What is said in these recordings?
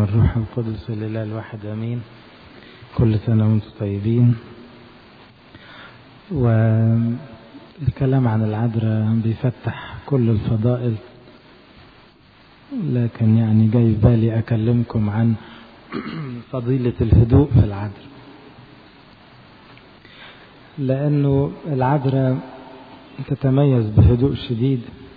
والروح القدس الإله الواحد أمين كل سنة وانتم طيبين والكلام عن العذراء بيفتح كل الفضائل لكن يعني جاي في بالي أكلمكم عن فضيلة الهدوء في العذراء لأنه العذراء تتميز بهدوء شديد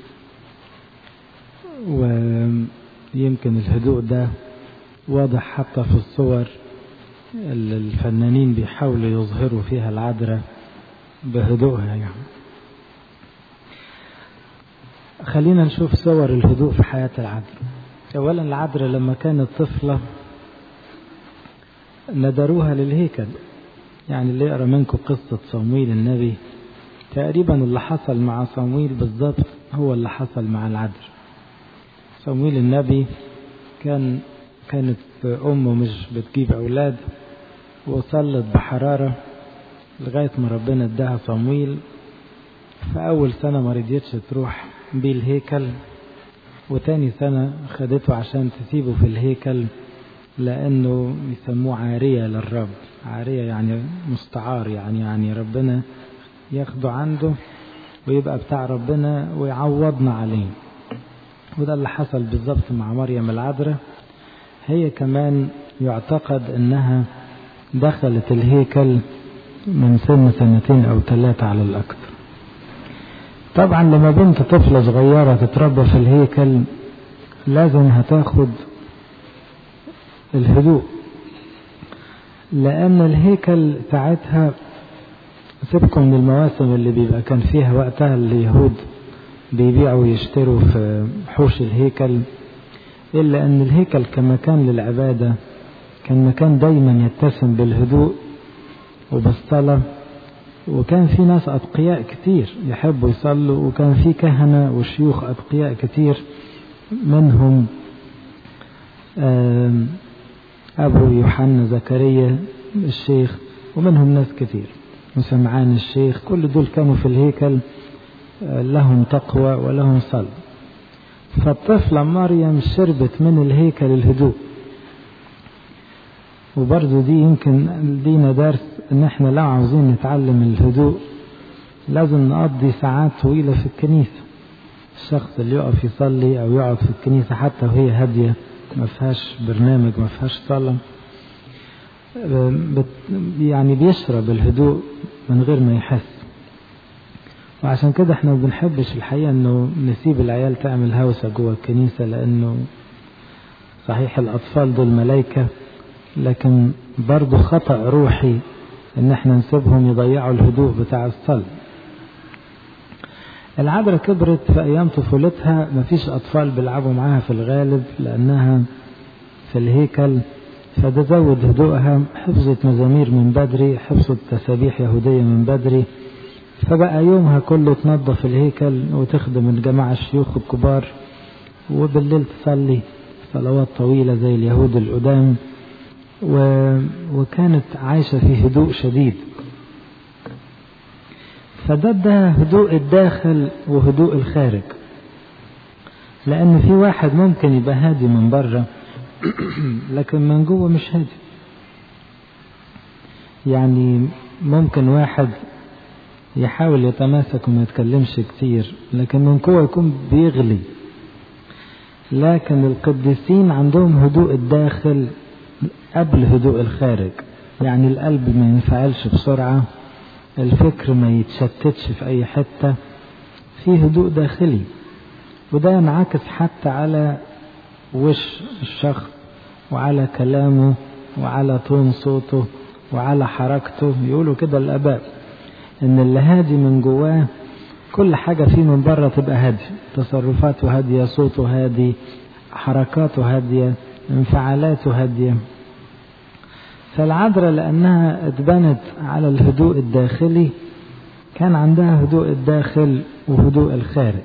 ويمكن الهدوء ده واضح حتى في الصور اللي الفنانين بيحاولوا يظهروا فيها العذراء بهدوءها يعني خلينا نشوف صور الهدوء في حياة العذراء أولا العذراء لما كانت طفلة ندروها للهيكل يعني اللي يقرا منكم قصة صمويل النبي تقريبا اللي حصل مع صمويل بالضبط هو اللي حصل مع العذراء صمويل النبي كان كانت أمه مش بتجيب أولاد وصلت بحرارة لغاية ما ربنا اداها صمويل في أول سنة ما رضيتش تروح بيه الهيكل وتاني سنة خدته عشان تسيبه في الهيكل لأنه يسموه عارية للرب عارية يعني مستعار يعني يعني ربنا ياخده عنده ويبقى بتاع ربنا ويعوضنا عليه وده اللي حصل بالظبط مع مريم العذراء هي كمان يعتقد انها دخلت الهيكل من سن سنتين او ثلاثة على الاكثر طبعا لما بنت طفلة صغيرة تتربى في الهيكل لازم هتاخد الهدوء لان الهيكل ساعتها سيبكم من المواسم اللي بيبقى كان فيها وقتها اليهود بيبيعوا ويشتروا في حوش الهيكل إلا أن الهيكل كمكان للعبادة كان مكان دايما يتسم بالهدوء وبالصلاة وكان في ناس أتقياء كتير يحبوا يصلوا وكان في كهنة وشيوخ أتقياء كتير منهم أبو يوحنا زكريا الشيخ ومنهم ناس كتير وسمعان الشيخ كل دول كانوا في الهيكل لهم تقوى ولهم صلاة فالطفلة مريم شربت من الهيكل الهدوء وبرضو دي يمكن دينا درس ان احنا لو عاوزين نتعلم الهدوء لازم نقضي ساعات طويلة في الكنيسة الشخص اللي يقف يصلي او يقعد في الكنيسة حتى وهي هادية ما فيهاش برنامج ما فيهاش صلاة يعني بيشرب الهدوء من غير ما يحس وعشان كده احنا ما بنحبش الحقيقة انه نسيب العيال تعمل هوسة جوه الكنيسة لانه صحيح الاطفال دول ملايكة لكن برضه خطأ روحي ان احنا نسيبهم يضيعوا الهدوء بتاع الصلاة العذراء كبرت في ايام طفولتها مفيش اطفال بيلعبوا معاها في الغالب لانها في الهيكل فده زود هدوءها حفظت مزامير من بدري حفظت تسابيح يهودية من بدري فبقى يومها كله تنظف الهيكل وتخدم الجماعة الشيوخ الكبار وبالليل تصلي صلوات طويلة زي اليهود القدام و... وكانت عايشة في هدوء شديد فده ده هدوء الداخل وهدوء الخارج لأن في واحد ممكن يبقى هادي من بره لكن من جوه مش هادي يعني ممكن واحد يحاول يتماسك وما يتكلمش كتير لكن من جوه يكون بيغلي لكن القديسين عندهم هدوء الداخل قبل هدوء الخارج يعني القلب ما ينفعلش بسرعة الفكر ما يتشتتش في أي حتة في هدوء داخلي وده ينعكس حتى على وش الشخص وعلى كلامه وعلى طون صوته وعلى حركته يقولوا كده الآباء ان اللي هادي من جواه كل حاجة فيه من بره تبقى هادية تصرفاته هادية صوته هادي حركاته هادية انفعالاته هادية فالعذراء لأنها اتبنت على الهدوء الداخلي كان عندها هدوء الداخل وهدوء الخارج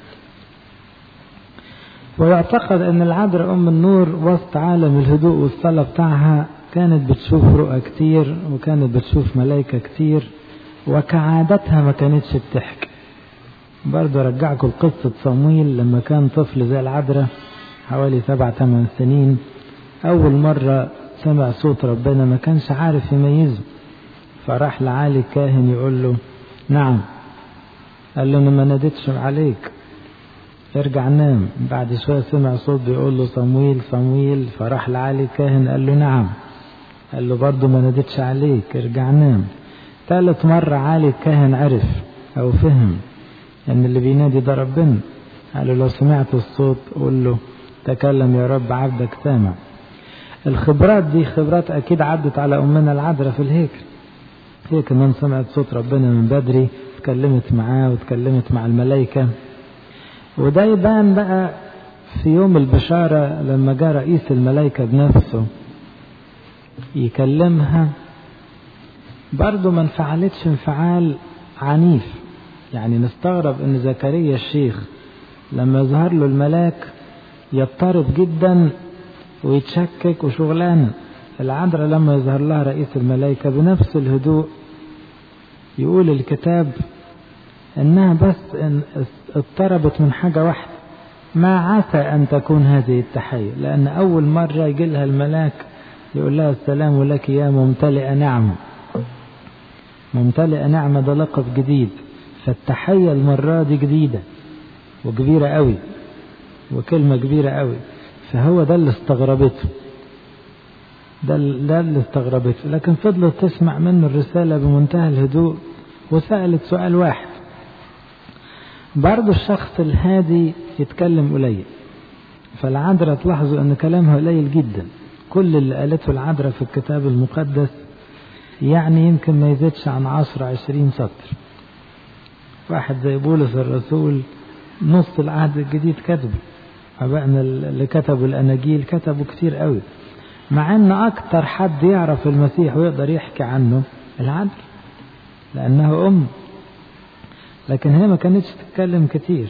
ويعتقد أن العذراء أم النور وسط عالم الهدوء والصلاة بتاعها كانت بتشوف رؤى كتير وكانت بتشوف ملايكة كتير وكعادتها ما كانتش بتحكي برضه رجعكم لقصة صمويل لما كان طفل زي العذراء حوالي سبع ثمان سنين أول مرة سمع صوت ربنا ما كانش عارف يميزه فراح لعالي الكاهن يقول له نعم قال له أنا ما ناديتش عليك ارجع نام بعد شوية سمع صوت بيقول له صمويل صمويل فراح لعالي الكاهن قال له نعم قال له برضه ما ناديتش عليك ارجع نام ثالث مرة عالي الكاهن عرف أو فهم أن اللي بينادي ده ربنا قال له لو سمعت الصوت قول له تكلم يا رب عبدك سامع الخبرات دي خبرات أكيد عدت على أمنا العذراء في الهيكل هي كمان سمعت صوت ربنا من بدري اتكلمت معاه واتكلمت مع الملائكة وده يبان بقى في يوم البشارة لما جاء رئيس الملائكة بنفسه يكلمها برضه ما انفعلتش انفعال عنيف يعني نستغرب ان زكريا الشيخ لما يظهر له الملاك يضطرب جدا ويتشكك وشغلانه العذراء لما يظهر لها رئيس الملائكة بنفس الهدوء يقول الكتاب انها بس إن اضطربت من حاجة واحدة ما عسى ان تكون هذه التحية لان اول مرة يجي لها الملاك يقول لها السلام لك يا ممتلئة نعمة ممتلئة نعمة ده لقب جديد فالتحية المرة دي جديدة وكبيرة قوي وكلمة كبيرة قوي فهو ده اللي استغربته ده, ده اللي استغربته لكن فضلت تسمع منه الرسالة بمنتهى الهدوء وسألت سؤال واحد برضه الشخص الهادي يتكلم قليل فالعذراء تلاحظوا ان كلامها قليل جدا كل اللي قالته العذراء في الكتاب المقدس يعني يمكن ما يزيدش عن عشر عشرين سطر واحد زي بولس الرسول نص العهد الجديد كتبه أبائنا اللي كتبوا الأناجيل كتبوا كتير قوي مع أن أكتر حد يعرف المسيح ويقدر يحكي عنه العذراء لأنها أم لكن هي ما كانتش تتكلم كتير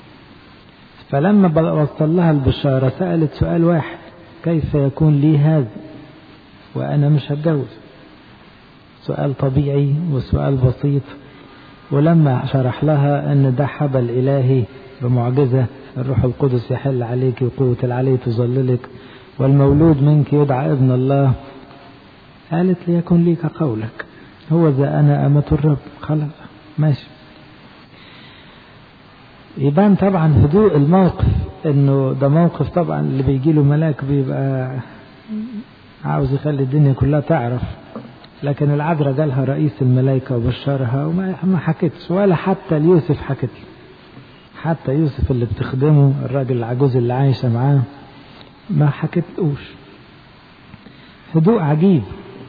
فلما وصل لها البشارة سألت سؤال واحد كيف يكون لي هذا وأنا مش هتجوز سؤال طبيعي وسؤال بسيط ولما شرح لها أن ده حبل إلهي بمعجزة الروح القدس يحل عليك وقوة العلي تظللك والمولود منك يدعى ابن الله قالت ليكن ليك قولك هو ذا أنا أمة الرب خلاص ماشي يبان طبعا هدوء الموقف انه ده موقف طبعا اللي بيجي له ملاك بيبقى عاوز يخلي الدنيا كلها تعرف لكن العذراء جالها رئيس الملائكة وبشرها وما ما حكتش ولا حتى ليوسف حكت حتى يوسف اللي بتخدمه الراجل العجوز اللي عايشة معاه ما حكتوش هدوء عجيب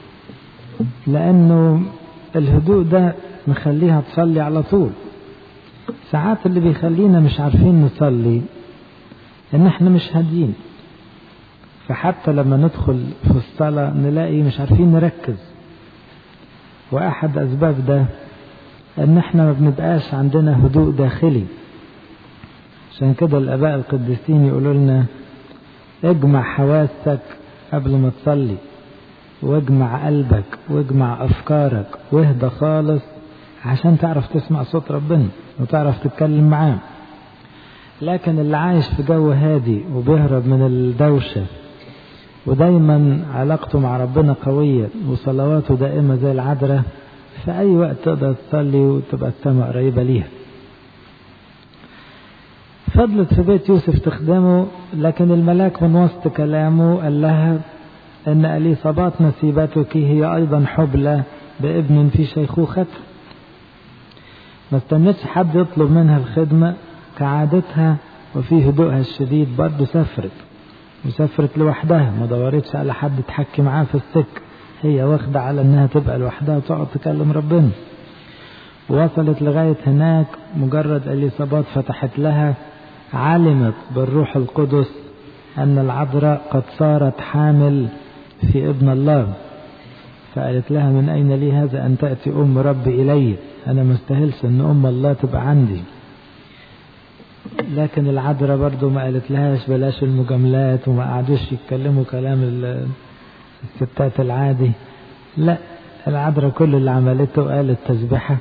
لأنه الهدوء ده مخليها تصلي على طول ساعات اللي بيخلينا مش عارفين نصلي ان احنا مش هاديين فحتى لما ندخل في الصلاة نلاقي مش عارفين نركز واحد اسباب ده ان احنا ما بنبقاش عندنا هدوء داخلي عشان كده الاباء القديسين يقولوا لنا اجمع حواسك قبل ما تصلي واجمع قلبك واجمع افكارك واهدى خالص عشان تعرف تسمع صوت ربنا وتعرف تتكلم معاه لكن اللي عايش في جو هادي وبيهرب من الدوشة ودايما علاقته مع ربنا قوية وصلواته دائمة زي العذراء في أي وقت تقدر تصلي وتبقى السماء قريبة ليها فضلت في بيت يوسف تخدمه لكن الملاك من وسط كلامه قال لها أن أليصابات نسيبتك هي أيضا حبلى بابن في شيخوخته ما استنتش حد يطلب منها الخدمة كعادتها وفي هدوءها الشديد برضه سافرت وسافرت لوحدها ما دورتش على حد تحكي معاه في السك هي واخدة على انها تبقى لوحدها وتقعد تكلم ربنا وصلت لغاية هناك مجرد اليصابات فتحت لها علمت بالروح القدس أن العذراء قد صارت حامل في ابن الله فقالت لها من أين لي هذا أن تأتي أم ربي إلي أنا مستهلش أن أم الله تبقى عندي لكن العذراء برضو ما قالت لهاش بلاش المجاملات وما قعدوش يتكلموا كلام الستات العادي لا العذراء كل اللي عملته قالت تسبحة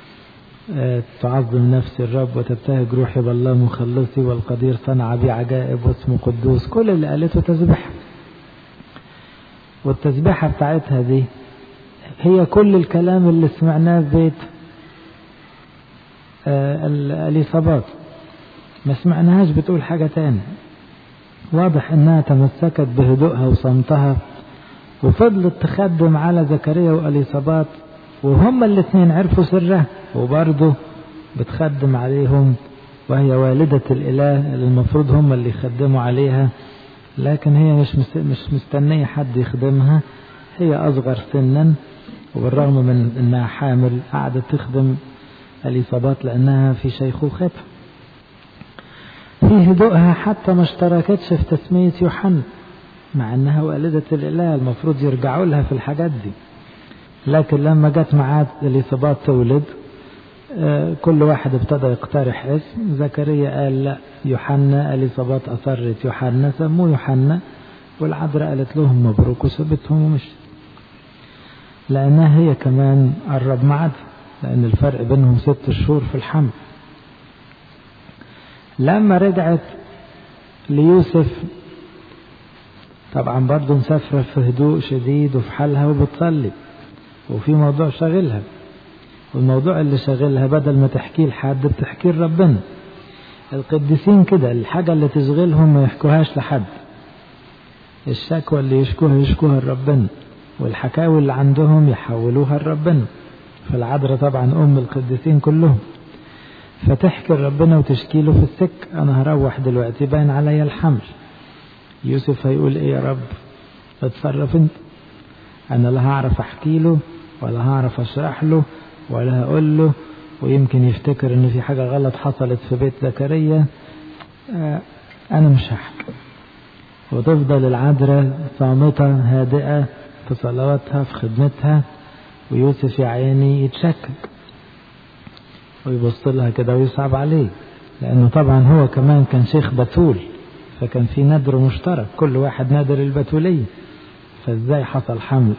تعظم نفسي الرب وتبتهج روحي بالله مخلصي والقدير صنع بي عجائب واسمه قدوس كل اللي قالته تسبحة والتسبيحة بتاعتها دي هي كل الكلام اللي سمعناه في بيت الإصابات ما سمعناهاش بتقول حاجة تاني واضح انها تمسكت بهدوءها وصمتها وفضلت تخدم على زكريا واليصابات وهما الاثنين عرفوا سرها وبرضه بتخدم عليهم وهي والدة الإله اللي المفروض هم اللي يخدموا عليها لكن هي مش مش مستنية حد يخدمها هي أصغر سنا وبالرغم من أنها حامل قعدت تخدم الإصابات لأنها في شيخوختها في هدوءها حتى ما اشتركتش في تسمية يوحنا مع أنها والدة الإله المفروض يرجعوا لها في الحاجات دي لكن لما جت معاد الإصابات تولد كل واحد ابتدى يقترح اسم زكريا قال لا يوحنا اليصابات اصرت يوحنا سموه يوحنا والعذراء قالت لهم مبروك وسبتهم ومشت لانها هي كمان قرب معاد لان الفرق بينهم ست شهور في الحمل لما رجعت ليوسف طبعا برضه مسافرة في هدوء شديد وفي حالها وبتصلي وفي موضوع شاغلها والموضوع اللي شاغلها بدل ما تحكيه لحد بتحكيه لربنا القديسين كده الحاجة اللي تشغلهم ما يحكوهاش لحد الشكوى اللي يشكوها يشكوها لربنا والحكاوي اللي عندهم يحولوها لربنا فالعذراء طبعا أم القديسين كلهم فتحكي لربنا وتشكي له في السك أنا هروح دلوقتي باين عليا الحمل يوسف هيقول إيه يا رب اتصرف أنت أنا لا هعرف أحكي له ولا هعرف أشرح له ولا هقول له ويمكن يفتكر ان في حاجة غلط حصلت في بيت زكريا آه انا مش هحكي وتفضل العذراء صامتة هادئة في صلواتها في خدمتها ويوسف يا عيني يتشكك ويبص لها كده ويصعب عليه لانه طبعا هو كمان كان شيخ بتول فكان في ندر مشترك كل واحد نادر البتولية فازاي حصل حمل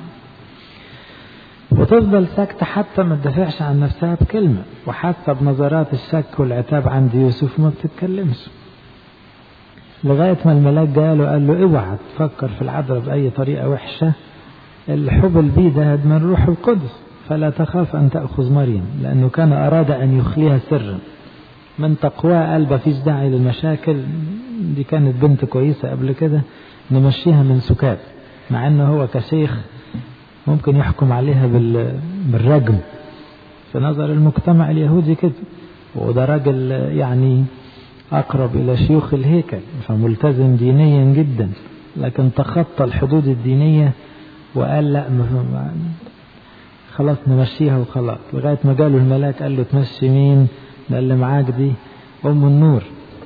وتفضل ساكتة حتى ما تدافعش عن نفسها بكلمة وحتى بنظرات الشك والعتاب عند يوسف ما بتتكلمش لغاية ما الملاك جاله قال له اوعى تفكر في العذراء بأي طريقة وحشة الحب البيه ده من روح القدس فلا تخاف أن تأخذ مريم لأنه كان أراد أن يخليها سرا من تقواه قال مفيش داعي للمشاكل دي كانت بنت كويسة قبل كده نمشيها من سكات مع أنه هو كشيخ ممكن يحكم عليها بالرجم في نظر المجتمع اليهودي كده وده راجل يعني أقرب إلى شيوخ الهيكل فملتزم دينيا جدا لكن تخطى الحدود الدينية وقال لا خلاص نمشيها وخلاص لغاية ما جاله الملاك قال له تمشي مين ده اللي معاك دي أم النور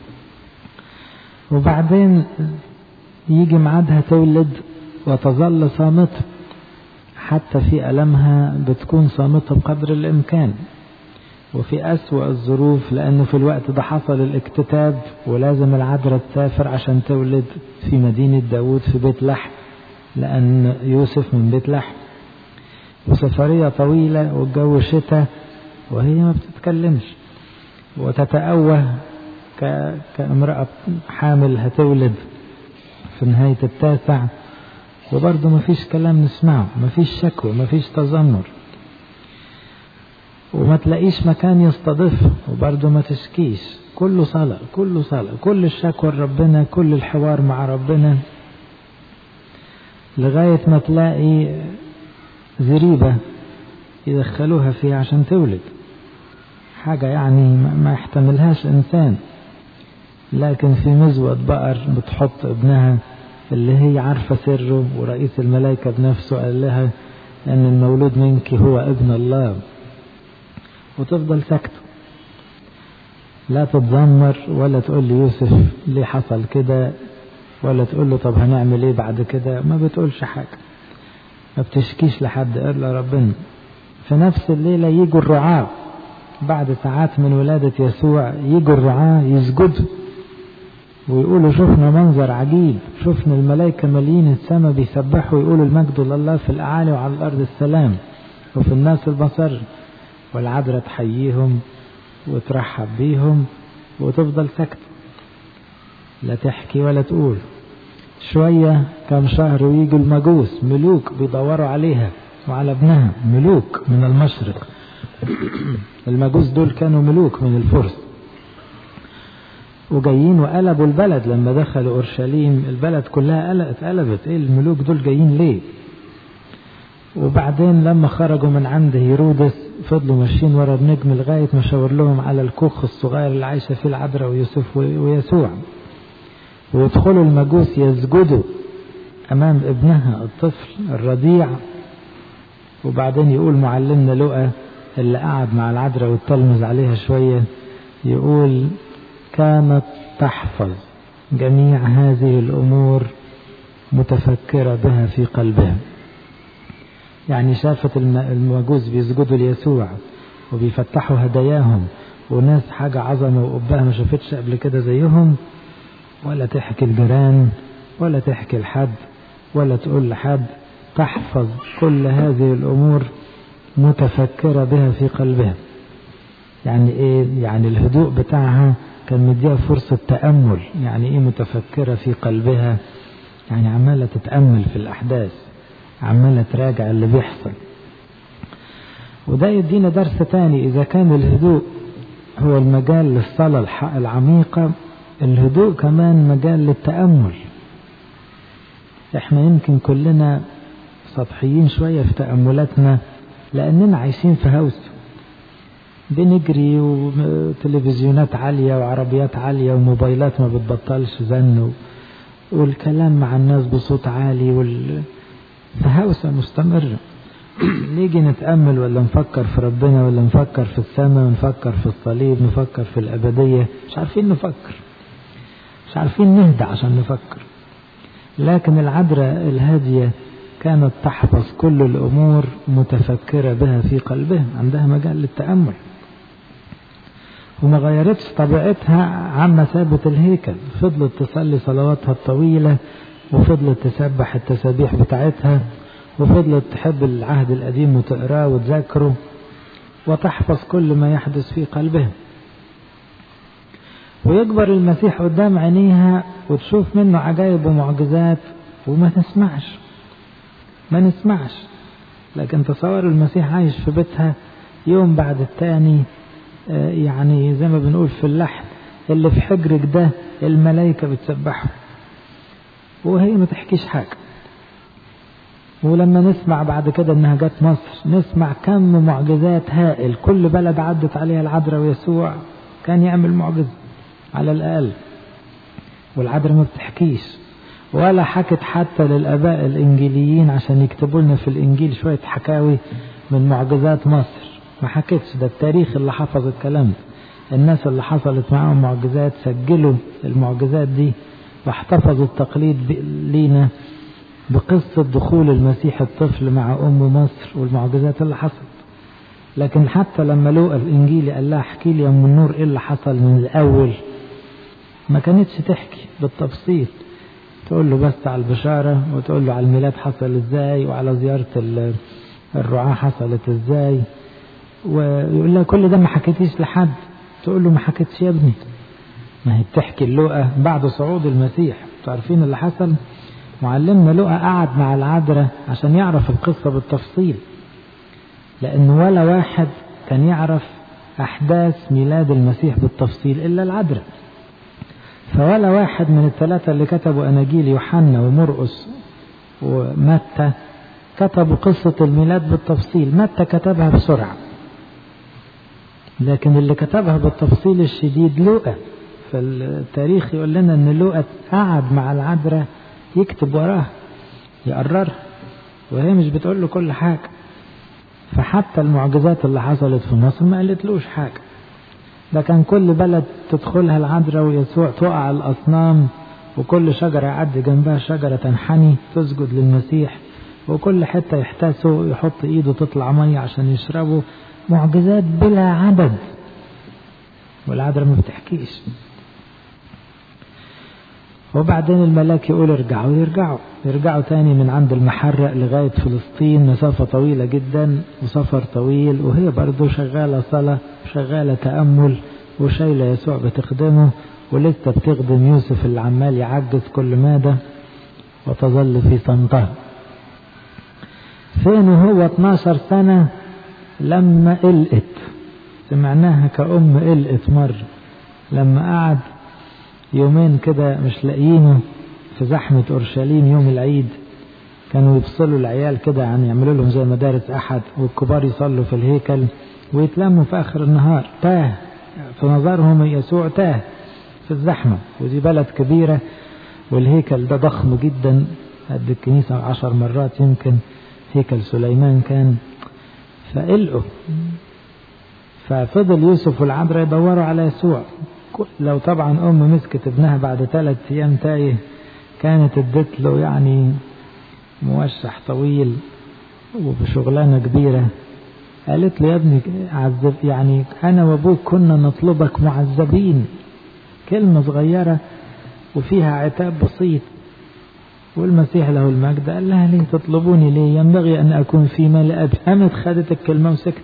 وبعدين يجي ميعادها تولد وتظل صامتة حتى في ألمها بتكون صامتة بقدر الإمكان وفي أسوأ الظروف لأنه في الوقت ده حصل الاكتتاب ولازم العذراء تسافر عشان تولد في مدينة داود في بيت لحم لأن يوسف من بيت لحم وسفرية طويلة والجو شتاء وهي ما بتتكلمش وتتأوه كامرأة حامل هتولد في نهاية التاسع وبرضه ما فيش كلام نسمعه ما فيش شكوى ما فيش تذمر وما تلاقيش مكان يستضيفه وبرضه ما تشكيش كله صلاة كله صلاة كل الشكوى لربنا كل الحوار مع ربنا لغاية ما تلاقي زريبة يدخلوها فيها عشان تولد حاجة يعني ما يحتملهاش إنسان لكن في مزود بقر بتحط ابنها اللي هي عارفة سره ورئيس الملائكة بنفسه قال لها أن المولود منك هو ابن الله وتفضل ساكتة لا تتذمر ولا تقول لي يوسف ليه حصل كده ولا تقول له طب هنعمل ايه بعد كده ما بتقولش حاجة ما بتشكيش لحد إلا ربنا في نفس الليلة يجوا الرعاة بعد ساعات من ولادة يسوع يجوا الرعاة يسجدوا ويقولوا شفنا منظر عجيب شفنا الملائكة مالين السماء بيسبحوا ويقولوا المجد لله في الأعالي وعلى الأرض السلام وفي الناس البصر والعذراء تحييهم وترحب بيهم وتفضل ساكتة لا تحكي ولا تقول شوية كم شهر ويجوا المجوس ملوك بيدوروا عليها وعلى ابنها ملوك من المشرق المجوس دول كانوا ملوك من الفرس وجايين وقلبوا البلد لما دخلوا اورشليم البلد كلها اتقلبت ايه الملوك دول جايين ليه وبعدين لما خرجوا من عند هيرودس فضلوا ماشيين ورا النجم لغايه ما شاور لهم على الكوخ الصغير اللي عايشه فيه العذراء ويوسف ويسوع ويدخلوا المجوس يسجدوا امام ابنها الطفل الرضيع وبعدين يقول معلمنا لقى اللي قعد مع العذراء والتلمذ عليها شويه يقول كانت تحفظ جميع هذه الأمور متفكرة بها في قلبها يعني شافت المجوس بيسجدوا ليسوع وبيفتحوا هداياهم وناس حاجة عظمة وقبها ما شافتش قبل كده زيهم ولا تحكي الجيران ولا تحكي لحد ولا تقول لحد تحفظ كل هذه الأمور متفكرة بها في قلبها يعني ايه يعني الهدوء بتاعها كان مديها فرصة تأمل يعني ايه متفكرة في قلبها يعني عمالة تتأمل في الأحداث عمالة تراجع اللي بيحصل وده يدينا درس تاني إذا كان الهدوء هو المجال للصلاة العميقة الهدوء كمان مجال للتأمل احنا يمكن كلنا سطحيين شوية في تأملاتنا لأننا عايشين في هوس بنجري وتلفزيونات عالية وعربيات عالية وموبايلات ما بتبطلش زن والكلام مع الناس بصوت عالي وال... فهوسة مستمرة نيجي نتأمل ولا نفكر في ربنا ولا نفكر في السماء ونفكر في الصليب نفكر في الأبدية مش عارفين نفكر مش عارفين نهدى عشان نفكر لكن العذراء الهادية كانت تحفظ كل الأمور متفكرة بها في قلبها عندها مجال للتأمل وما غيرتش طبيعتها عما ثابت الهيكل فضلت تصلي صلواتها الطويلة وفضلت تسبح التسابيح بتاعتها وفضلت تحب العهد القديم وتقراه وتذاكره وتحفظ كل ما يحدث في قلبها ويكبر المسيح قدام عينيها وتشوف منه عجائب ومعجزات وما تسمعش ما نسمعش لكن تصور المسيح عايش في بيتها يوم بعد التاني يعني زي ما بنقول في اللحن اللي في حجرك ده الملائكة بتسبحه وهي ما تحكيش حاجة ولما نسمع بعد كده انها جت مصر نسمع كم معجزات هائل كل بلد عدت عليها العذراء ويسوع كان يعمل معجزة على الأقل والعذراء ما بتحكيش ولا حكت حتى للآباء الإنجيليين عشان يكتبوا لنا في الإنجيل شوية حكاوي من معجزات مصر ما حكتش ده التاريخ اللي حفظ الكلام ده الناس اللي حصلت معاهم معجزات سجلوا المعجزات دي واحتفظوا التقليد لينا بقصة دخول المسيح الطفل مع أم مصر والمعجزات اللي حصلت لكن حتى لما لوقا الإنجيلي قال لها احكي لي يا أم النور إيه اللي حصل من الأول ما كانتش تحكي بالتفصيل تقول له بس على البشارة وتقول له على الميلاد حصل ازاي وعلى زيارة الرعاة حصلت ازاي ويقول لها كل ده ما حكيتيش لحد تقول له ما حكيتش يا ابني ما هي بتحكي اللقى بعد صعود المسيح انتوا عارفين اللي حصل معلمنا لقى قعد مع العذراء عشان يعرف القصة بالتفصيل لأن ولا واحد كان يعرف أحداث ميلاد المسيح بالتفصيل إلا العذراء فولا واحد من الثلاثة اللي كتبوا أناجيل يوحنا ومرقس ومتى كتبوا قصة الميلاد بالتفصيل متى كتبها بسرعة لكن اللي كتبها بالتفصيل الشديد لوقا فالتاريخ يقول لنا ان لوقا قعد مع العذراء يكتب وراها يقررها وهي مش بتقول له كل حاجة فحتى المعجزات اللي حصلت في مصر ما قالتلوش حاجة ده كان كل بلد تدخلها العذراء ويسوع تقع الأصنام وكل شجرة يعدي جنبها شجرة تنحني تسجد للمسيح وكل حتة يحتاسوا يحط ايده تطلع مية عشان يشربوا معجزات بلا عدد والعذراء ما بتحكيش وبعدين الملاك يقول ارجعوا يرجعوا يرجعوا تاني من عند المحرق لغاية فلسطين مسافة طويلة جدا وسفر طويل وهي برضه شغالة صلاة شغالة تأمل وشايلة يسوع بتخدمه ولسه بتخدم يوسف اللي عمال يعجز كل مادة وتظل في صمتها فين هو 12 سنة لما قلقت سمعناها كأم قلقت مرة لما قعد يومين كده مش لاقيينه في زحمة أورشليم يوم العيد كانوا يفصلوا العيال كده عن يعملوا لهم زي مدارس أحد والكبار يصلوا في الهيكل ويتلموا في آخر النهار تاه في نظرهم يسوع تاه في الزحمة ودي بلد كبيرة والهيكل ده ضخم جدا قد الكنيسة عشر مرات يمكن هيكل سليمان كان فقلقوا ففضل يوسف والعذراء يدوروا على يسوع لو طبعا أم مسكت ابنها بعد ثلاث أيام تايه كانت ادت له يعني موشح طويل وبشغلانة كبيرة قالت له يا ابني عذب يعني أنا وأبوك كنا نطلبك معذبين كلمة صغيرة وفيها عتاب بسيط والمسيح له المجد قال لها ليه تطلبوني ليه ينبغي أن أكون في مال أبي قامت خدت الكلمة وسكتت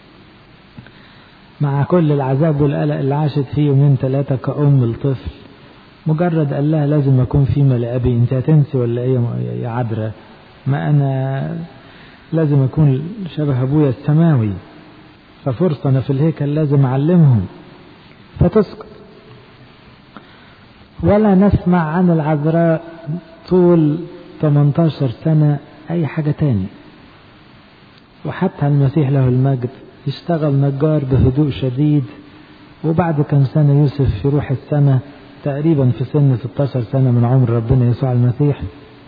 مع كل العذاب والقلق اللي عاشت فيه يومين ثلاثة كأم الطفل مجرد قال لها لازم أكون في مال أبي أنت هتنسي ولا إيه يا عذراء ما أنا لازم أكون شبه أبويا السماوي ففرصة أنا في الهيكل لازم أعلمهم فتسكت ولا نسمع عن العذراء طول 18 سنة أي حاجة تاني وحتى المسيح له المجد يشتغل نجار بهدوء شديد وبعد كم سنة يوسف يروح السماء تقريبا في سن 16 سنة من عمر ربنا يسوع المسيح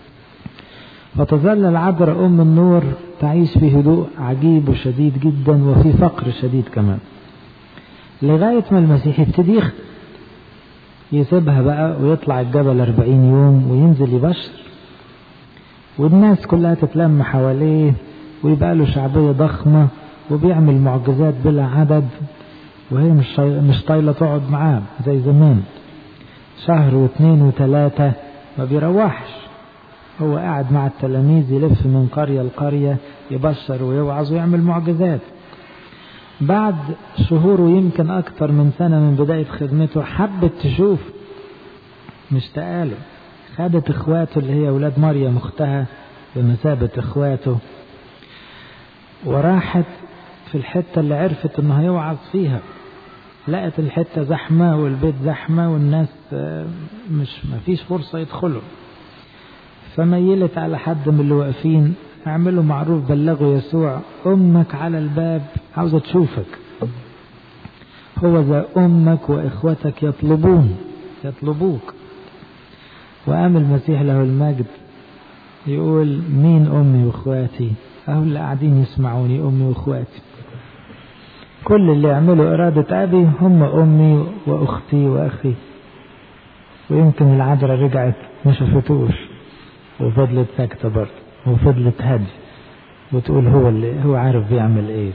وتظل العذراء أم النور تعيش في هدوء عجيب وشديد جدا وفي فقر شديد كمان لغاية ما المسيح يبتدي يخدم يسيبها بقى ويطلع الجبل أربعين يوم وينزل يبشر والناس كلها تتلم حواليه ويبقى له شعبية ضخمة وبيعمل معجزات بلا عدد وهي مش مش طايلة تقعد معاه زي زمان شهر واثنين وثلاثة ما بيروحش هو قاعد مع التلاميذ يلف من قرية لقرية يبشر ويوعظ ويعمل معجزات بعد شهور ويمكن أكثر من سنة من بداية خدمته حبت تشوف مشتاقة له خدت إخواته اللي هي أولاد مريم أختها بمثابة إخواته وراحت في الحتة اللي عرفت إنه هيوعظ فيها لقت الحتة زحمة والبيت زحمة والناس مش مفيش فرصة يدخلوا فميلت على حد من اللي واقفين اعملوا معروف بلغوا يسوع أمك على الباب عاوزة تشوفك هو ذا أمك وإخوتك يطلبون يطلبوك وقام المسيح له المجد يقول مين أمي وإخواتي أهو اللي قاعدين يسمعوني أمي وإخواتي كل اللي يعملوا إرادة أبي هم أمي وأختي وأخي ويمكن العذراء رجعت ما شافتوش وفضلت ساكتة برضه وفضلت هدي وتقول هو اللي هو عارف بيعمل ايه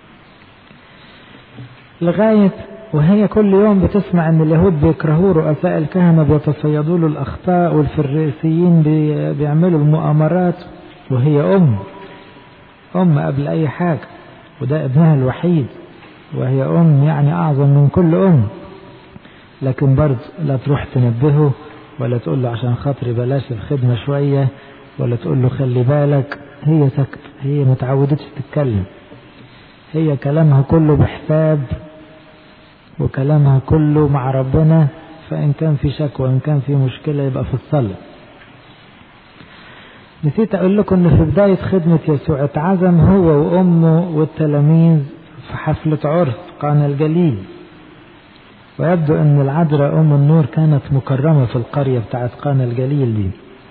لغاية وهي كل يوم بتسمع ان اليهود بيكرهوه رؤساء الكهنة بيتصيدوا له الاخطاء والفريسيين بي بيعملوا المؤامرات وهي ام ام قبل اي حاجة وده ابنها الوحيد وهي ام يعني اعظم من كل ام لكن برضه لا تروح تنبهه ولا تقول له عشان خاطري بلاش الخدمة شوية ولا تقول له خلي بالك هي سكت هي ما تعودتش تتكلم هي كلامها كله بحساب وكلامها كله مع ربنا فإن كان في شكوى وإن كان في مشكلة يبقى في الصلاة نسيت أقول لكم إن في بداية خدمة يسوع اتعزم هو وأمه والتلاميذ في حفلة عرس قانا الجليل ويبدو أن العذراء أم النور كانت مكرمة في القرية بتاعت قانا الجليل دي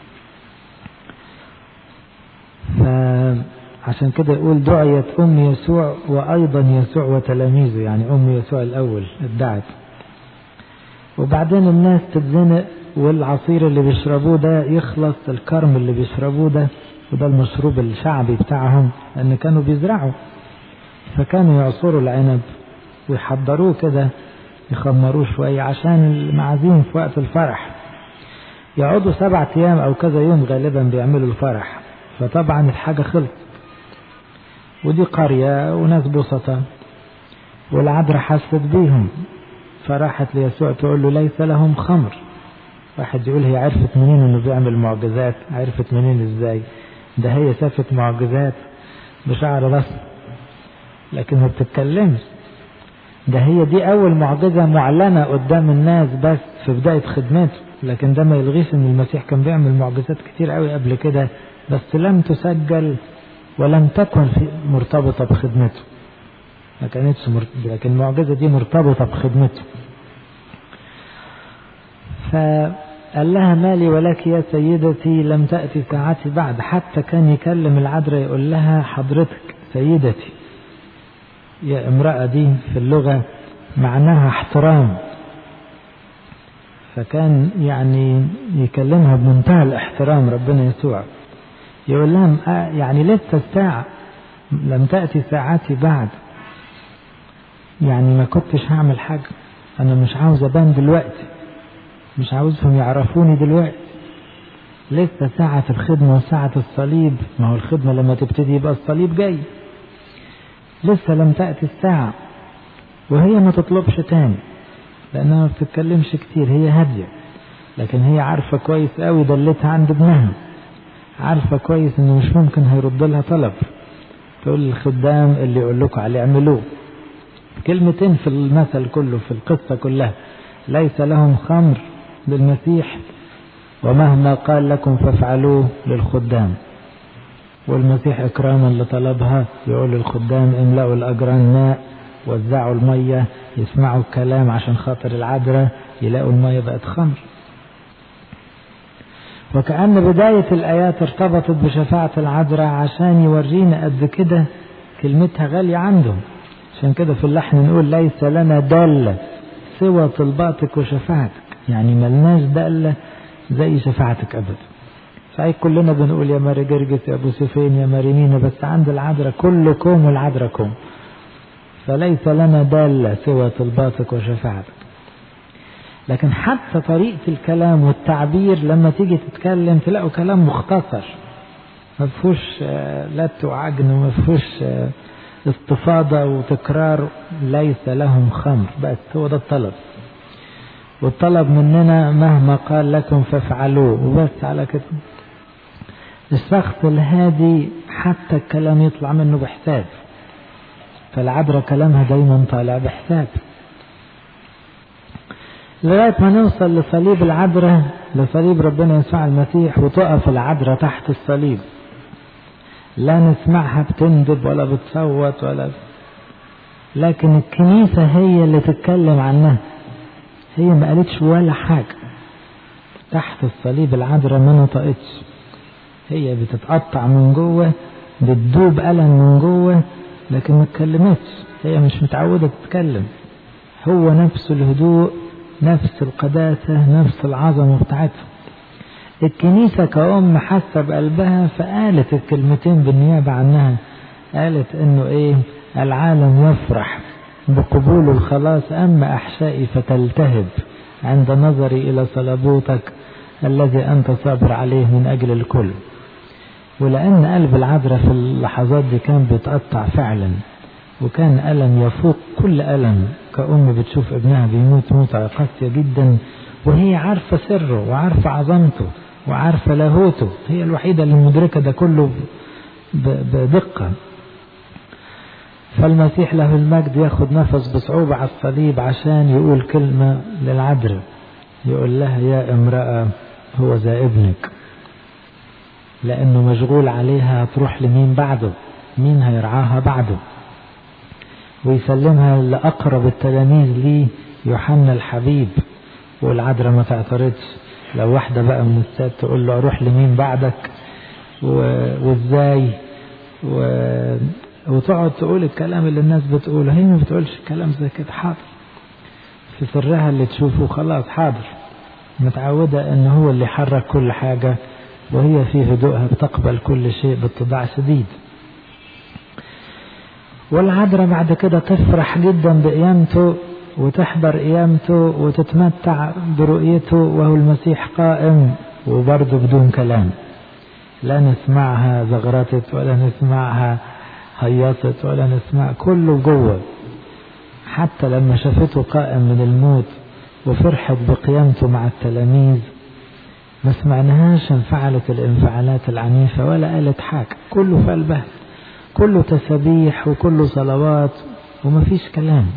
فعشان كده يقول دعيت أم يسوع وأيضا يسوع وتلاميذه يعني أم يسوع الأول ادعت وبعدين الناس تتزنق والعصير اللي بيشربوه ده يخلص الكرم اللي بيشربوه ده وده المشروب الشعبي بتاعهم لأن كانوا بيزرعوا فكانوا يعصروا العنب ويحضروه كده يخمروه شوية عشان المعازيم في وقت الفرح يقعدوا سبعة أيام أو كذا يوم غالبا بيعملوا الفرح فطبعا الحاجة خلص ودي قرية وناس بسطة والعذراء حست بيهم فراحت ليسوع تقول له ليس لهم خمر واحد يقول هي عرفت منين انه بيعمل معجزات عرفت منين ازاي ده هي شافت معجزات بشعر راس لكن ما بتتكلمش ده هي دي اول معجزة معلنة قدام الناس بس في بداية خدمته لكن ده ما يلغيش ان المسيح كان بيعمل معجزات كتير قوي قبل كده بس لم تسجل ولم تكن في مرتبطة بخدمته ما كانتش مرت... لكن المعجزة دي مرتبطة بخدمته فقال لها مالي ولك يا سيدتي لم تأتي ساعتي بعد حتى كان يكلم العذراء يقول لها حضرتك سيدتي يا امرأة دي في اللغة معناها احترام فكان يعني يكلمها بمنتهى الاحترام ربنا يسوع يقول لهم آه يعني لسه الساعة لم تأتي ساعتي بعد يعني ما كنتش هعمل حاجة أنا مش عاوز أبان دلوقتي مش عاوزهم يعرفوني دلوقتي لسه ساعة الخدمة وساعة الصليب ما هو الخدمة لما تبتدي يبقى الصليب جاي لسه لم تأتي الساعة وهي ما تطلبش تاني لأنها ما بتتكلمش كتير هي هادية لكن هي عارفة كويس قوي دلتها عند ابنها عارفة كويس انه مش ممكن هيرد لها طلب تقول للخدام اللي يقول لكم عليه اعملوه كلمتين في المثل كله في القصة كلها ليس لهم خمر للمسيح ومهما قال لكم فافعلوه للخدام والمسيح إكراما لطلبها يقول للخدام املأوا الأجران ماء وزعوا المية يسمعوا الكلام عشان خاطر العذراء يلاقوا المية بقت خمر وكأن بداية الآيات ارتبطت بشفاعة العذراء عشان يورينا قد كده كلمتها غالية عندهم عشان كده في اللحن نقول ليس لنا دالة سوى طلباتك وشفاعتك يعني ملناش دالة زي شفاعتك أبدا صحيح كلنا بنقول يا ماري جرجس يا أبو سفين يا ماري مينا بس عند العذراء كلكم والعذراء كم فليس لنا دالة سوى طلباتك وشفاعتك لكن حتى طريقة الكلام والتعبير لما تيجي تتكلم تلاقوا كلام مختصر ما فيهوش لت وعجن وما فيهوش استفاضة وتكرار ليس لهم خمر بس هو ده الطلب والطلب مننا مهما قال لكم فافعلوه وبس على كده الشخص الهادي حتى الكلام يطلع منه بحساب فالعبرة كلامها دايما طالع بحساب لغاية ما نوصل لصليب العذراء لصليب ربنا يسوع المسيح وتقف العذراء تحت الصليب لا نسمعها بتندب ولا بتصوت ولا لكن الكنيسة هي اللي تتكلم عنها هي ما قالتش ولا حاجة تحت الصليب العذراء ما نطقتش هي بتتقطع من جوه بتدوب ألم من جوه لكن ما اتكلمتش هي مش متعودة تتكلم هو نفس الهدوء نفس القداسة نفس العظمة بتاعتها الكنيسة كأم حاسة بقلبها فقالت الكلمتين بالنيابة عنها قالت انه ايه العالم يفرح بقبول الخلاص اما احشائي فتلتهب عند نظري الى صلبوتك الذي انت صابر عليه من اجل الكل ولان قلب العذراء في اللحظات دي كان بيتقطع فعلا وكان ألم يفوق كل ألم كأم بتشوف ابنها بيموت موتة قاسية جدا وهي عارفة سره وعارفة عظمته وعارفة لاهوته هي الوحيدة اللي مدركة ده كله بدقة فالمسيح له المجد ياخد نفس بصعوبة على الصليب عشان يقول كلمة للعذراء يقول لها يا امرأة هو ذا ابنك لأنه مشغول عليها تروح لمين بعده مين هيرعاها بعده ويسلمها لأقرب التلاميذ ليه يوحنا الحبيب والعذراء ما تعترضش لو واحدة بقى من الساد تقول له أروح لمين بعدك وإزاي و... وتقعد تقول الكلام اللي الناس بتقوله هي ما بتقولش الكلام زي كده حاضر في سرها اللي تشوفه خلاص حاضر متعودة ان هو اللي يحرك كل حاجة وهي في هدوءها بتقبل كل شيء باتضاع شديد والعذراء بعد كده تفرح جدا بقيامته وتحضر قيامته وتتمتع برؤيته وهو المسيح قائم وبرضه بدون كلام لا نسمعها زغرتت ولا نسمعها هيصت ولا نسمع كله جوه حتى لما شافته قائم من الموت وفرحت بقيامته مع التلاميذ ما سمعناهاش انفعلت الانفعالات العنيفة ولا قالت حاجة كله في قلبها كله تسبيح وكله صلوات وما فيش كلام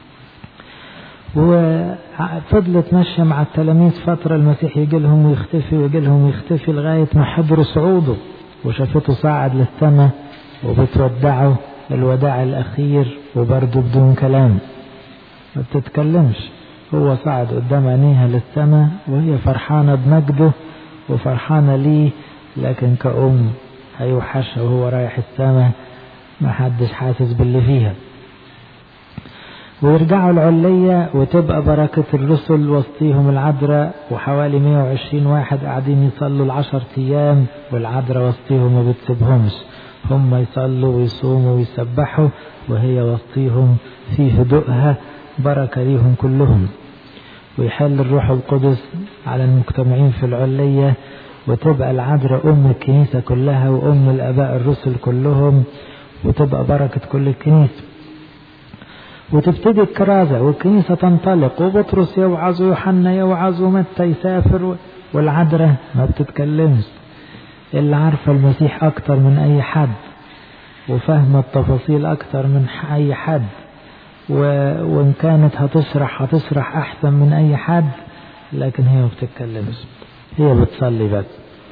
وفضلت ماشية مع التلاميذ فترة المسيح يجي لهم ويختفي ويجي لهم ويختفي لغاية ما حضروا صعوده وشافته صاعد للسماء وبتودعه الوداع الأخير وبرضه بدون كلام ما بتتكلمش هو صعد قدام عينيها للسماء وهي فرحانة بمجده وفرحانة ليه لكن كأم هيوحشها وهو رايح السماء ما حدش حاسس باللي فيها ويرجعوا العلية وتبقى بركة الرسل وسطيهم العذراء وحوالي 120 واحد قاعدين يصلوا العشر أيام والعذراء وسطيهم ما بتسيبهمش هم يصلوا ويصوموا ويسبحوا وهي وسطيهم في هدوءها بركة ليهم كلهم ويحل الروح القدس على المجتمعين في العلية وتبقى العذراء أم الكنيسة كلها وأم الآباء الرسل كلهم وتبقى بركة كل الكنيسة وتبتدي الكرازة والكنيسة تنطلق وبطرس يوعظ ويوحنا يوعظ ومتى يسافر والعذراء ما بتتكلمش اللي عارفة المسيح أكتر من أي حد وفاهمة التفاصيل أكتر من أي حد و... وإن كانت هتشرح هتشرح أحسن من أي حد لكن هي ما بتتكلمش هي بتصلي بس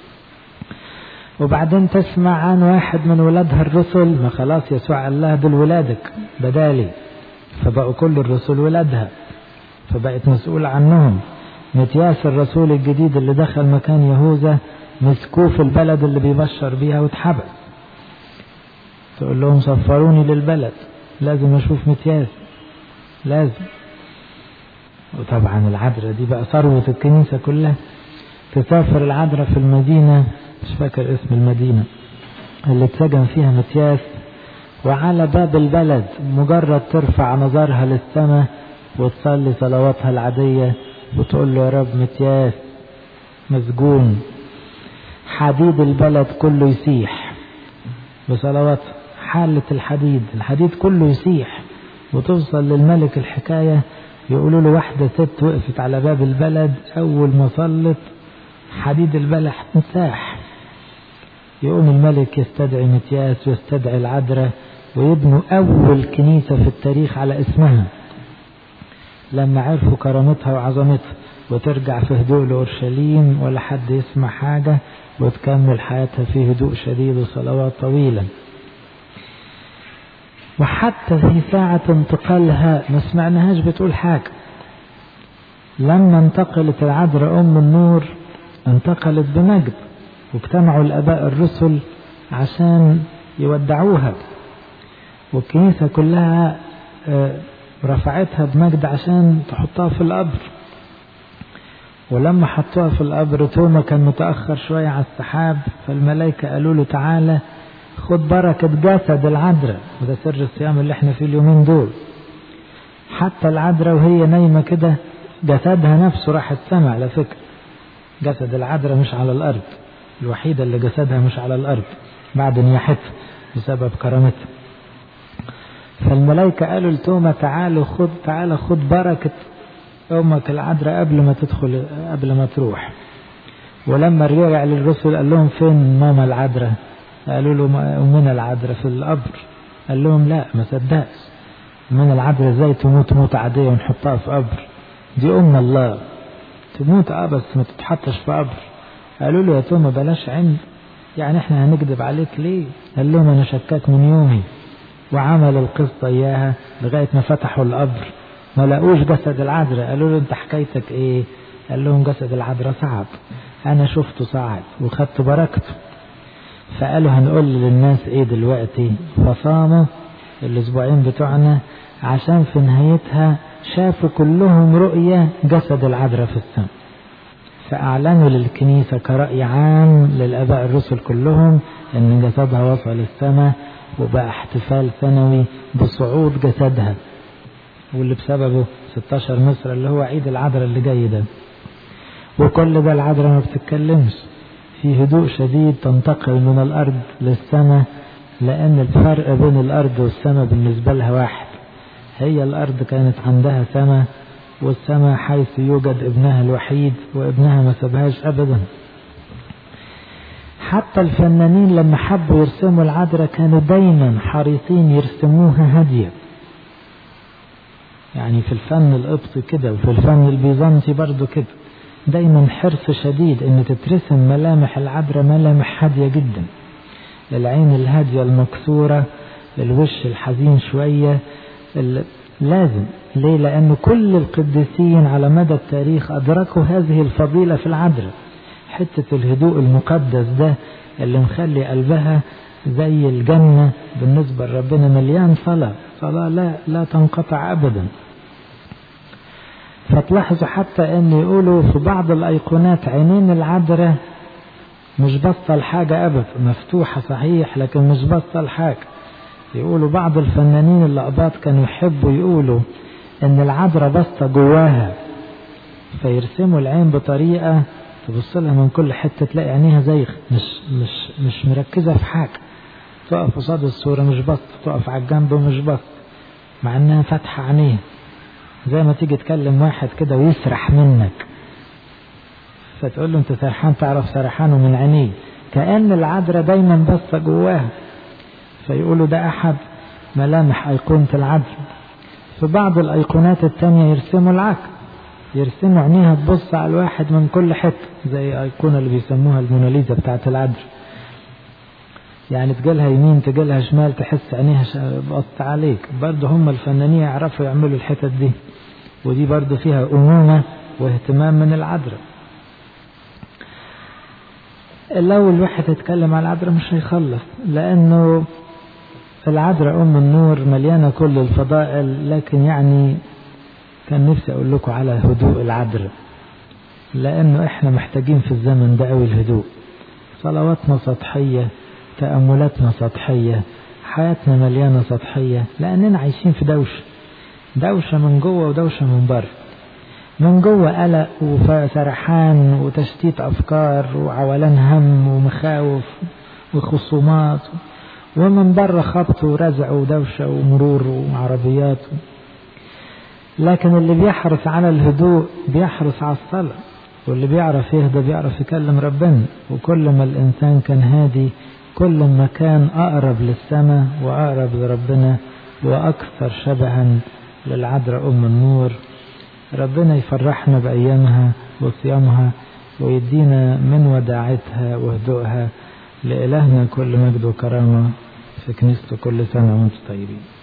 وبعدين تسمع عن واحد من ولادها الرسل ما خلاص يسوع قال لها دول ولادك بدالي فبقوا كل الرسل ولادها فبقت مسؤولة عنهم متياس الرسول الجديد اللي دخل مكان يهوذا مسكوه في البلد اللي بيبشر بيها واتحبس تقول لهم سفروني للبلد لازم اشوف متياس لازم وطبعا العذراء دي بقى ثروة الكنيسة كلها تسافر العذراء في المدينة مش فاكر اسم المدينة اللي اتسجن فيها متياس وعلى باب البلد مجرد ترفع نظرها للسماء وتصلي صلواتها العادية وتقول له يا رب متياس مسجون حديد البلد كله يسيح بصلوات حالة الحديد الحديد كله يسيح وتوصل للملك الحكاية يقولوا له واحدة ست وقفت على باب البلد أول ما صلت حديد البلد مساح يقوم الملك يستدعي متياس ويستدعي العذراء ويبنوا أول كنيسة في التاريخ على اسمها لما عرفوا كرامتها وعظمتها وترجع في هدوء لأورشليم ولا حد يسمع حاجة وتكمل حياتها في هدوء شديد وصلوات طويلة وحتى في ساعة انتقالها ما سمعناهاش بتقول حاجة لما انتقلت العذراء أم النور انتقلت بمجد واجتمعوا الآباء الرسل عشان يودعوها والكنيسة كلها رفعتها بمجد عشان تحطها في القبر ولما حطوها في القبر توما كان متأخر شوية على السحاب فالملائكة قالوا له تعالى خد بركة جسد العذراء وده سر الصيام اللي احنا فيه اليومين دول حتى العذراء وهي نايمة كده جسدها نفسه راح السماء على فكرة جسد العذراء مش على الأرض الوحيدة اللي جسدها مش على الأرض بعد نياحتها بسبب كرامتها فالملائكة قالوا لتوما تعالوا خد تعالى خد بركة أمك العذراء قبل ما تدخل قبل ما تروح ولما رجع للرسل قال لهم فين ماما العذراء قالوا له أمنا العذراء في القبر قال لهم لا ما صدقش أمنا العذراء ازاي تموت موت عادية ونحطها في قبر دي أم الله تموت اه بس ما تتحطش في قبر قالوا له يا توما بلاش عند يعني احنا هنكذب عليك ليه قال لهم انا شكاك من يومي وعمل القصة اياها لغاية ما فتحوا القبر ما لقوش جسد العذراء قالوا له انت حكايتك ايه قال لهم جسد العذراء صعب انا شفته صعد وخدت بركته فقالوا هنقول للناس ايه دلوقتي فصاموا الاسبوعين بتوعنا عشان في نهايتها شافوا كلهم رؤية جسد العذراء في السماء فأعلنوا للكنيسة كرأي عام للآباء الرسل كلهم أن جسدها وصل السماء وبقى احتفال سنوي بصعود جسدها واللي بسببه 16 مصر اللي هو عيد العذراء اللي جاي ده وكل ده العذراء ما بتتكلمش في هدوء شديد تنتقل من الأرض للسماء لأن الفرق بين الأرض والسماء بالنسبة لها واحد هي الأرض كانت عندها سماء والسماء حيث يوجد ابنها الوحيد وابنها ما سابهاش أبدا حتى الفنانين لما حبوا يرسموا العذراء كانوا دايما حريصين يرسموها هادية يعني في الفن القبطي كده وفي الفن البيزنطي برضو كده دايما حرص شديد ان تترسم ملامح العذراء ملامح هادية جدا العين الهادية المكسورة الوش الحزين شوية لازم ليه لأن كل القديسين على مدى التاريخ أدركوا هذه الفضيلة في العذراء حتة الهدوء المقدس ده اللي مخلي قلبها زي الجنة بالنسبة لربنا مليان صلاة صلاة لا, لا تنقطع أبدا فتلاحظوا حتى أن يقولوا في بعض الأيقونات عينين العذراء مش بصة لحاجة أبدا مفتوحة صحيح لكن مش بصة لحاجة يقولوا بعض الفنانين اللقبات كانوا يحبوا يقولوا ان العذراء بسطة جواها فيرسموا العين بطريقة تبص لها من كل حتة تلاقي عينيها زيغ مش مش مش مركزة في حاجة تقف قصاد الصورة مش بسط تقف على الجنب ومش بسط مع انها فاتحة عينيها زي ما تيجي تكلم واحد كده ويسرح منك فتقول له انت سرحان تعرف سرحانه من عينيه كأن العذراء دايما بصة جواها فيقولوا ده أحد ملامح أيقونة العدل في بعض الأيقونات التانية يرسموا العكس يرسموا عينيها تبص على الواحد من كل حتة زي أيقونة اللي بيسموها الموناليزا بتاعت العدل يعني تجيلها يمين تجيلها شمال تحس عينيها بص عليك برضه هم الفنانين يعرفوا يعملوا الحتت دي ودي برضه فيها أمومة واهتمام من العذراء لو الواحد يتكلم على العذراء مش هيخلص لأنه العذراء أم النور مليانة كل الفضائل لكن يعني كان نفسي أقول لكم على هدوء العذراء لأنه إحنا محتاجين في الزمن ده أوي الهدوء صلواتنا سطحية تأملاتنا سطحية حياتنا مليانة سطحية لأننا عايشين في دوشة دوشة من جوه ودوشة من بره من جوه قلق وسرحان وتشتيت أفكار وعولان هم ومخاوف وخصومات ومن بره خبط ورزع ودوشة ومرور وعربيات لكن اللي بيحرص على الهدوء بيحرص على الصلاة واللي بيعرف يهدى بيعرف يكلم ربنا وكل ما الإنسان كان هادي كل ما كان أقرب للسماء وأقرب لربنا وأكثر شبها للعذراء أم النور ربنا يفرحنا بأيامها وصيامها ويدينا من وداعتها وهدوءها لإلهنا كل مجد وكرامة في كنيسته كل سنة وانتم طيبين